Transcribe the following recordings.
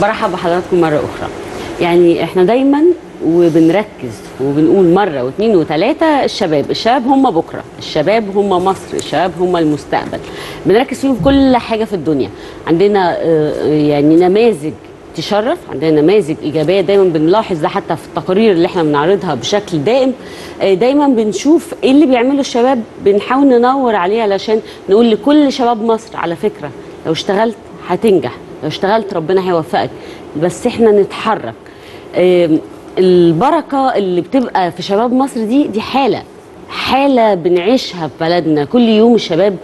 برحب بحضراتكم مرة أخرى يعني احنا دايما وبنركز وبنقول مرة واثنين وثلاثة الشباب الشباب هم بكرة الشباب هم مصر الشباب هم المستقبل بنركز فيهم في كل حاجة في الدنيا عندنا آه، يعني نماذج تشرف عندنا نماذج ايجابيه دايما بنلاحظ ده حتى في التقارير اللي احنا بنعرضها بشكل دائم آه، دايما بنشوف ايه اللي بيعمله الشباب بنحاول ننور عليه علشان نقول لكل شباب مصر على فكره لو اشتغلت هتنجح لو اشتغلت ربنا هيوفقك بس احنا نتحرك آم، البركه اللي بتبقى في شباب مصر دي دي حاله حاله بنعيشها في بلدنا كل يوم الشباب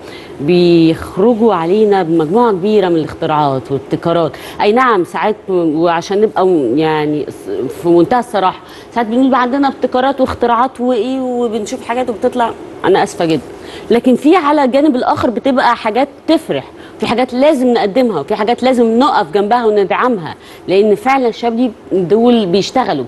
بيخرجوا علينا بمجموعه كبيره من الاختراعات والابتكارات اي نعم ساعات وعشان نبقى م- يعني في منتهى الصراحه ساعات بنبقى عندنا ابتكارات واختراعات وايه وبنشوف حاجات وبتطلع انا اسفه جدا لكن في على الجانب الاخر بتبقى حاجات تفرح في حاجات لازم نقدمها وفي حاجات لازم نقف جنبها وندعمها لان فعلا الشباب دي دول بيشتغلوا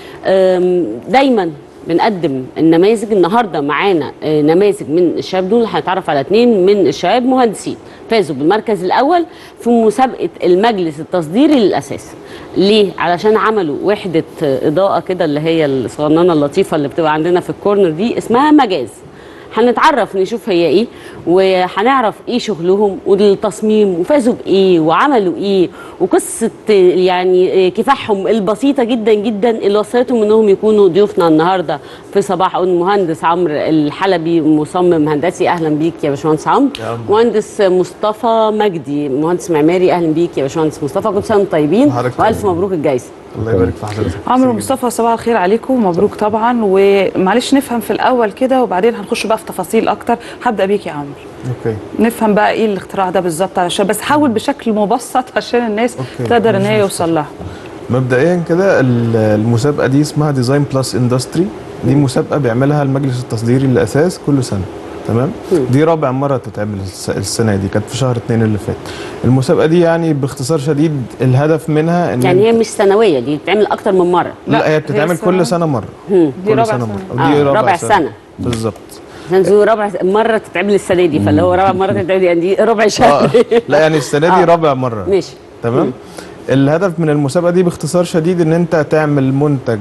أم، دايما بنقدم النماذج النهارده معانا آه، نماذج من الشباب دول هنتعرف على اثنين من الشباب مهندسين فازوا بالمركز الاول في مسابقه المجلس التصديري للاساس ليه علشان عملوا وحده آه، اضاءه كده اللي هي الصغننه اللطيفه اللي بتبقى عندنا في الكورنر دي اسمها مجاز هنتعرف نشوف هي ايه وهنعرف ايه شغلهم والتصميم وفازوا بايه وعملوا ايه وقصه يعني كفاحهم البسيطه جدا جدا اللي وصلتهم انهم يكونوا ضيوفنا النهارده في صباح المهندس عمرو الحلبي مصمم هندسي اهلا بيك يا باشمهندس عمرو يا عم. مهندس مصطفى مجدي مهندس معماري اهلا بيك يا باشمهندس مصطفى كل سنه وانتم طيبين حضرتك والف طيب. مبروك الجايزه الله يبارك في حضرتك عمرو مصطفى صباح الخير عليكم مبروك طبعا ومعلش نفهم في الاول كده وبعدين هنخش بقى في تفاصيل اكتر هبدا بيك يا عمرو اوكي نفهم بقى ايه الاختراع ده بالظبط علشان بس حاول بشكل مبسط عشان الناس أوكي. تقدر ان مش هي يوصل لها مبدئيا كده ال- المسابقه دي اسمها ديزاين بلس اندستري دي مسابقه بيعملها المجلس التصديري للاساس كل سنه تمام دي رابع مره تتعمل الس- السنه دي كانت في شهر اتنين اللي فات المسابقه دي يعني باختصار شديد الهدف منها ان يعني هي مش سنويه دي بتتعمل اكتر من مره لا, لا، هي هي بتتعمل سنة. كل سنه مره دي كل رابع سنه سنة. مره ودي آه، رابع سنة. بالظبط عشان دي رابع مره تتعمل السنه دي فاللي هو رابع مره تتعمل يعني دي ربع اه شهر لا يعني السنه دي آه. رابع مره ماشي تمام الهدف من المسابقه دي باختصار شديد ان انت تعمل منتج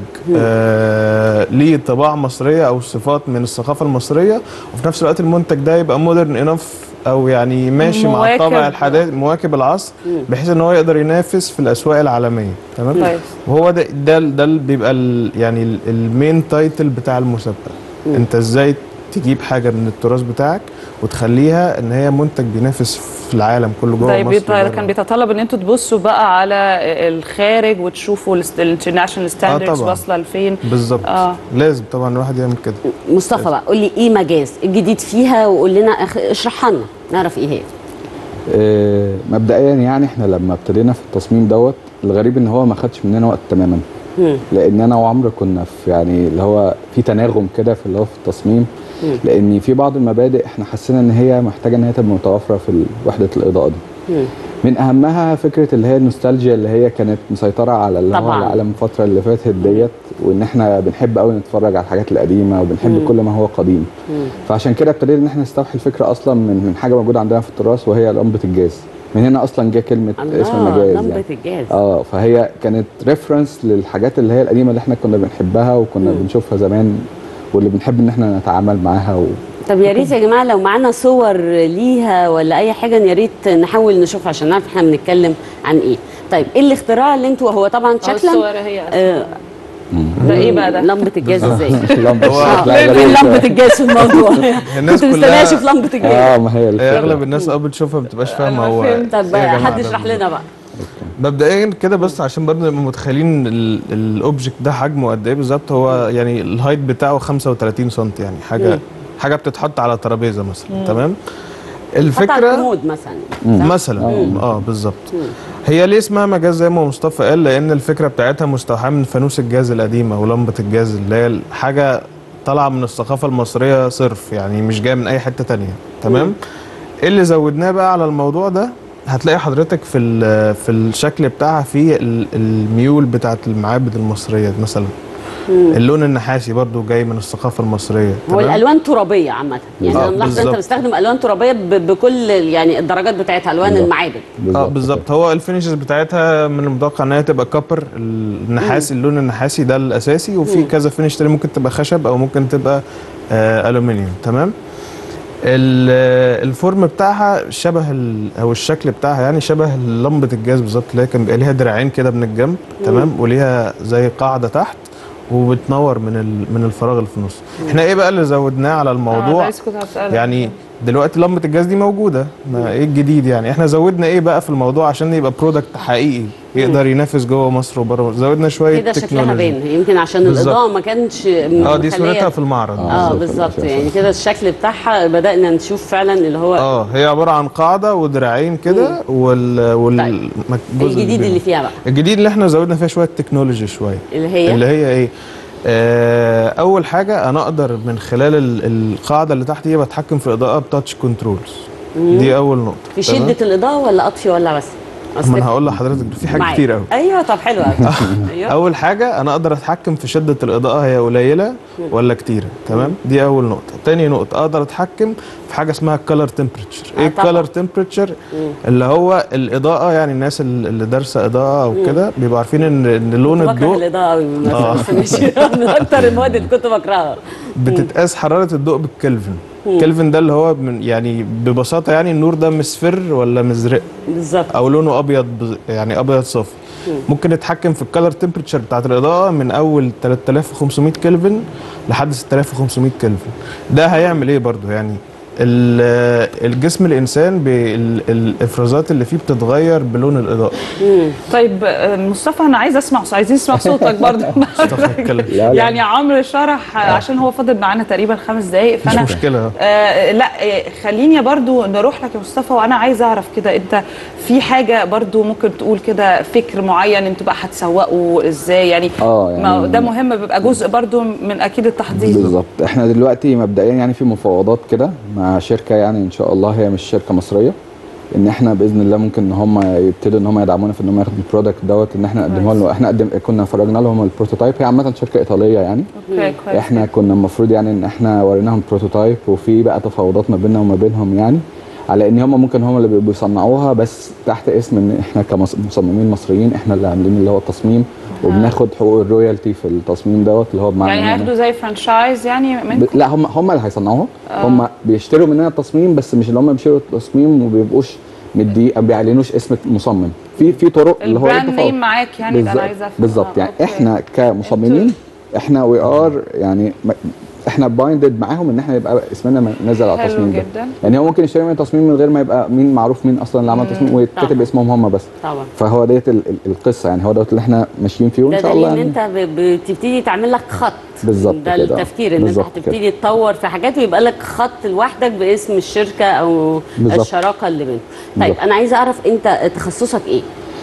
آه ليه طباع مصريه او صفات من الثقافه المصريه وفي نفس الوقت المنتج ده يبقى مودرن انف او يعني ماشي مع مواكب. الطابع الحداثي مواكب العصر بحيث ان هو يقدر ينافس في الاسواق العالميه تمام كويس. وهو ده ده ده اللي بيبقى ال- يعني ال- المين تايتل بتاع المسابقه انت ازاي تجيب حاجه من التراث بتاعك وتخليها ان هي منتج بينافس في العالم كله جوه ده مصر بيت- وبره. كان بيتطلب ان انتوا تبصوا بقى على الخارج وتشوفوا الانترناشونال ستاندردز طبعاً. واصله لفين بالظبط آه. آه. لازم طبعا الواحد يعمل كده مصطفى بقى قول لي ايه مجاز الجديد فيها وقول لنا أخ- اشرحها لنا نعرف ايه هي آه، مبدئيا يعني احنا لما ابتدينا في التصميم دوت الغريب ان هو ما خدش مننا وقت تماما مم. لان انا وعمرو كنا في يعني اللي هو في تناغم كده في اللي هو في التصميم لان في بعض المبادئ احنا حسينا ان هي محتاجه ان هي تبقى متوفره في وحده الاضاءه دي مم. من اهمها فكره اللي هي النوستالجيا اللي هي كانت مسيطره على اللي هو طبعاً. العالم الفتره اللي فاتت ديت وان احنا بنحب قوي نتفرج على الحاجات القديمه وبنحب كل ما هو قديم فعشان كده ابتدينا ان احنا نستوحي الفكره اصلا من من حاجه موجوده عندنا في التراث وهي لمبه الجاز من هنا اصلا جه كلمه اسم الله المجاز لمبه يعني. الجاز اه فهي كانت ريفرنس للحاجات اللي هي القديمه اللي احنا كنا بنحبها وكنا بنشوفها زمان واللي بنحب ان احنا نتعامل معاها و... طب يا ريت يا جماعه لو معانا صور ليها ولا اي حاجه يا ريت نحاول نشوفها عشان نعرف احنا بنتكلم عن ايه طيب ايه الاختراع اللي انتوا هو طبعا شكلا الصور هي آه ده ايه بقى ده لمبه الجاز ازاي لمبة هو- آه، شكلها فين غريب لمبه شوية. الجاز في الموضوع الناس كنت كلها- مستنيه اشوف لمبه الجاز اه ما هي هي الفكرة. اغلب الناس اول بتشوفها ما بتبقاش فاهمه هو طب إيه يا جماعة حد ده يشرح بالظبط؟ لنا بقى مبدئيا كده بس عشان برضه نبقى متخيلين ال- الاوبجكت ده حجمه قد ايه بالظبط هو يعني الهايت بتاعه 35 سم يعني حاجه مم. حاجه بتتحط على ترابيزه مثلا تمام حتى على الفكره الكومود مثلا مثلا اه بالظبط هي ليه اسمها مجاز زي ما مصطفى قال لان الفكره بتاعتها مستوحاه من فانوس الجاز القديمه ولمبه الجاز اللي هي حاجه طالعه من الثقافه المصريه صرف يعني مش جايه من اي حته تانية تمام ايه اللي زودناه بقى على الموضوع ده هتلاقي حضرتك في ال- في الشكل بتاعها في ال- الميول بتاعت المعابد المصريه مثلا اللون النحاسي برضو جاي من الثقافه المصريه هو تمام؟ الالوان ترابيه عامه يعني آه، انا ملاحظه انت بالظبط. بتستخدم الوان ترابيه ب- بكل يعني الدرجات بتاعتها الوان بالظبط. المعادن اه بالظبط هو الفينيشز بتاعتها من المتوقع ان هي تبقى كوبر النحاسي اللون النحاسي ده الاساسي وفي كذا فينيش تاني ممكن تبقى خشب او ممكن تبقى آه الومنيوم تمام ال- آه، الفورم بتاعها شبه ال- او الشكل بتاعها يعني شبه لمبه الجاز بالظبط اللي هي كان بيبقى ليها دراعين كده من الجنب تمام وليها زي قاعده تحت وبتنور من ال- من الفراغ اللي في النص احنا ايه بقى اللي زودناه على آه، ده الموضوع لسه كنت هسألك. يعني دلوقتي لمبه الجاز دي موجوده ما ايه الجديد يعني احنا زودنا ايه بقى في الموضوع عشان يبقى برودكت حقيقي يقدر ينافس جوه مصر وبره مصر زودنا شويه كده شكلها تكنولوجي. باين يمكن عشان بالظبط. الاضاءه ما كانش اه دي مخلية- صورتها في المعرض اه بالظبط، بالظبط الأشياء يعني صح. كده الشكل بتاعها بدانا نشوف فعلا اللي هو اه هي عباره عن قاعده ودراعين كده وال وال طيب. الجزء الجديد بين- اللي فيها بقى الجديد اللي احنا زودنا فيها شويه تكنولوجي شويه اللي هي اللي هي ايه آه اول حاجه انا اقدر من خلال ال- القاعده اللي تحت دي بتحكم في الاضاءه بتاتش كنترولز دي اول نقطه في تمام؟ شده الاضاءه ولا اطفي ولا بس أصل ما انا هقول لحضرتك في حاجات معاك. كتير قوي ايوه طب حلو قوي ايوه اول حاجه انا اقدر اتحكم في شده الاضاءه هي قليله ولا كتيره تمام دي اول نقطه تاني نقطه اقدر اتحكم في حاجه اسمها الكالر تمبريتشر آه ايه طبعا. الكالر تمبريتشر اللي هو الاضاءه يعني الناس اللي اللي دارسه اضاءه او كده بيبقوا عارفين ان ان لون بكره الضوء الاضاءه قوي بالمناسبة، آه. بس ماشي من اكتر المواد اللي كنت بكرهها بتتقاس حراره الضوء بالكلفن كلفن ده اللي هو من يعني ببساطه يعني النور ده مصفر ولا مزرق بالظبط او لونه ابيض بز- يعني ابيض صافي ممكن نتحكم في الكالر تمبريتشر بتاعت الاضاءه من اول 3500 كلفن لحد 6500 كلفن ده هيعمل ايه برضو يعني ال- الجسم الانسان بال- الافرازات اللي فيه بتتغير بلون الاضاءه طيب آه، مصطفى انا عايز اسمع عايزين نسمع صوتك برضه مصطفى يتكلم. لا لا يعني عمرو شرح آه، عشان هو فاضل معانا تقريبا خمس دقايق مش فانا مشكله آه لا آه خليني برضو نروح لك يا مصطفى وانا عايز اعرف كده انت في حاجه برضو ممكن تقول كده فكر معين انتوا بقى هتسوقوا ازاي يعني, آه، يعني- ما ده مهم بيبقى جزء برضو من اكيد التحضير بالظبط احنا دلوقتي مبدئيا يعني في مفاوضات كده مع شركه يعني ان شاء الله هي مش شركه مصريه ان احنا باذن الله ممكن ان هم يبتدوا ان هم يدعمونا في ان هم ياخدوا البرودكت دوت ان احنا نقدمه لهم احنا قدم كنا فرجنا لهم البروتوتايب هي عامه شركه ايطاليه يعني اوكي كويس احنا كنا المفروض يعني ان احنا وريناهم بروتوتايب وفي بقى تفاوضات ما بيننا وما بينهم يعني على ان هم ممكن هم اللي بي- بيصنعوها بس تحت اسم ان احنا كمصممين مصريين احنا اللي عاملين اللي هو التصميم وبناخد حقوق الرويالتي في التصميم دوت اللي هو بمعنى يعني إن أنا- هياخدوا زي فرانشايز يعني ب... منكم لا هم هم اللي هيصنعوها هم بيشتروا مننا التصميم بس مش اللي هم بيشتروا التصميم وما بيبقوش مدي ما بيعلنوش اسم مصمم في في طرق اللي هو البراند التفاوض. نيم معاك يعني ده انا بالظبط عايزه أفهم. بالظبط آه، يعني أوكي. احنا كمصممين احنا وي ار يعني م- احنا بايندد معاهم ان احنا يبقى اسمنا م- نازل على حلو التصميم ده جدا. يعني هو ممكن يشتري مننا تصميم من غير ما يبقى مين معروف مين اصلا اللي عمل التصميم ويتكتب طبعا. اسمهم هم بس طبعا فهو ديت ال- ال- القصه يعني هو دوت اللي احنا ماشيين فيه وان ده شاء دليل الله ان يعني انت ب- بتبتدي تعمل لك خط بالظبط ده كده. التفكير ان انت بالظبط هتبتدي تطور في حاجات ويبقى لك خط لوحدك باسم الشركه او بالظبط. الشراكه اللي بينهم طيب بالظبط. انا عايزه اعرف انت تخصصك ايه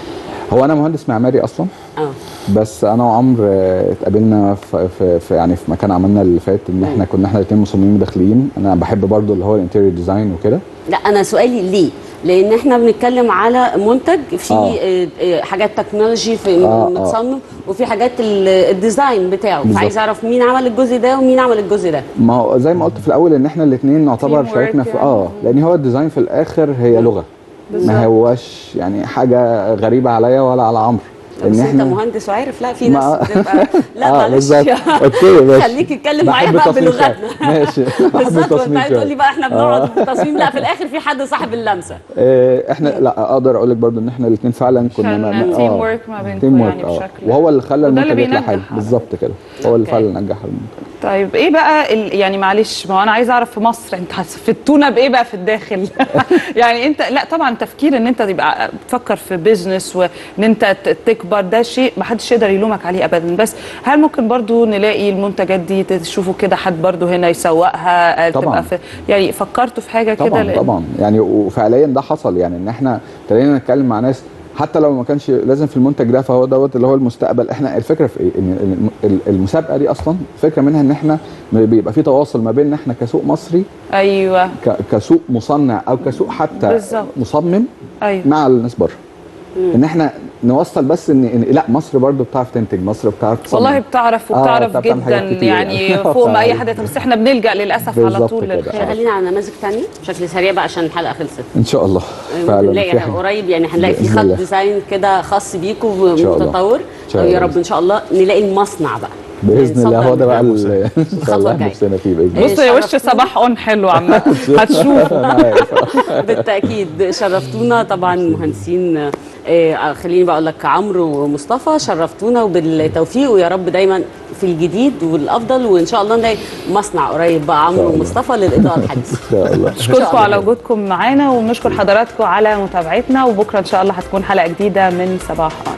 هو انا مهندس معماري اصلا اه بس انا وعمرو آه، اتقابلنا في, في, في يعني في مكان عملنا اللي فات ان احنا كنا احنا الاثنين مصممين داخليين انا بحب برضو اللي هو الانتيريور ديزاين وكده لا انا سؤالي ليه لان احنا بنتكلم على منتج في آه. آه. آه حاجات تكنولوجي في آه، آه. متصمم وفي حاجات ال- الديزاين بتاعه بالظبط. فعايز اعرف مين عمل الجزء ده ومين عمل الجزء ده ما هو زي ما قلت في الاول ان احنا الاثنين نعتبر Teamwork شاركنا في يعني. اه لان هو الديزاين في الاخر هي لغه ما هوش يعني حاجه غريبه عليا ولا على عمرو بس انت مهندس وعارف لا في ناس ما- بتبقى لا آه، معلش بالظبط. أوكي، ماشي. خليك اتكلم معايا بحب بقى التصميم شوية. بلغتنا ماشي بحب بالظبط وانت التصميم عايز تقول لي شوية. بقى احنا بنقعد في التصميم لا في الاخر في حد صاحب اللمسه آه، احنا لا اقدر اقول لك برضو ان احنا الاثنين فعلا كنا كان تيم ورك ما بينكم تيم يعني ورك اه بشكل وهو اللي خلى وده اللي المنتج يطلع بينجح حلو على بالظبط كده هو اللي أوكي. فعلا نجح المنتج طيب ايه بقى ال... يعني معلش ما هو انا عايزه اعرف في مصر انت هتفتونا بايه بقى في الداخل يعني انت لا طبعا تفكير ان انت تبقى بتفكر في بيزنس وان انت ت- تكبر ده شيء ما حدش يقدر يلومك عليه ابدا بس هل ممكن برضو نلاقي المنتجات دي تشوفوا كده حد برضو هنا يسوقها طبعاً. تبقى في يعني فكرتوا في حاجه كده طبعا لأن- طبعا يعني وفعليا ده حصل يعني ان احنا ابتدينا نتكلم مع ناس حتى لو ما كانش لازم في المنتج ده فهو دوت اللي هو المستقبل احنا الفكره في ايه ان الم- ال- المسابقه دي اصلا الفكره منها ان احنا بيبقى في تواصل ما بيننا احنا كسوق مصري ايوه ك- كسوق مصنع او كسوق حتى بالظبط. مصمم ايوه مع الناس بره ان احنا نوصل بس ان إن- لا مصر برضو بتعرف تنتج مصر بتعرف تصنع. والله بتعرف آه، وبتعرف بتعرف تعمل حاجات جدا كتير يعني يعني. فوق ما اي فعلا. حد بس احنا بنلجا للاسف على بالظبط طول كده. للخير خلينا على نماذج تانية بشكل سريع بقى عشان الحلقه خلصت ان شاء الله ممكن فعلا نلاقي في حاجة. قريب يعني هنلاقي في بإذن خط الله. ديزاين كده خاص بيكم شاء الله. متطور إن شاء يا الله. رب ان شاء الله نلاقي المصنع بقى باذن الله هو ده بقى نصدر ال- ان شاء الخطوة الله الجاية. نفسنا فيه باذن إيه، الله بص يا وش شرفتونا. صباح اون حلو عامه هتشوف أنا عارف. بالتاكيد شرفتونا طبعا مهندسين آه، خليني بقول لك عمرو ومصطفى شرفتونا وبالتوفيق ويا رب دايما في الجديد والافضل وان شاء الله نلاقي مصنع قريب بقى عمرو الله. ومصطفى للاضاءه الحديثه ان شاء الله نشكركم على وجودكم معانا ونشكر حضراتكم على متابعتنا وبكره ان شاء الله هتكون حلقه جديده من صباح اون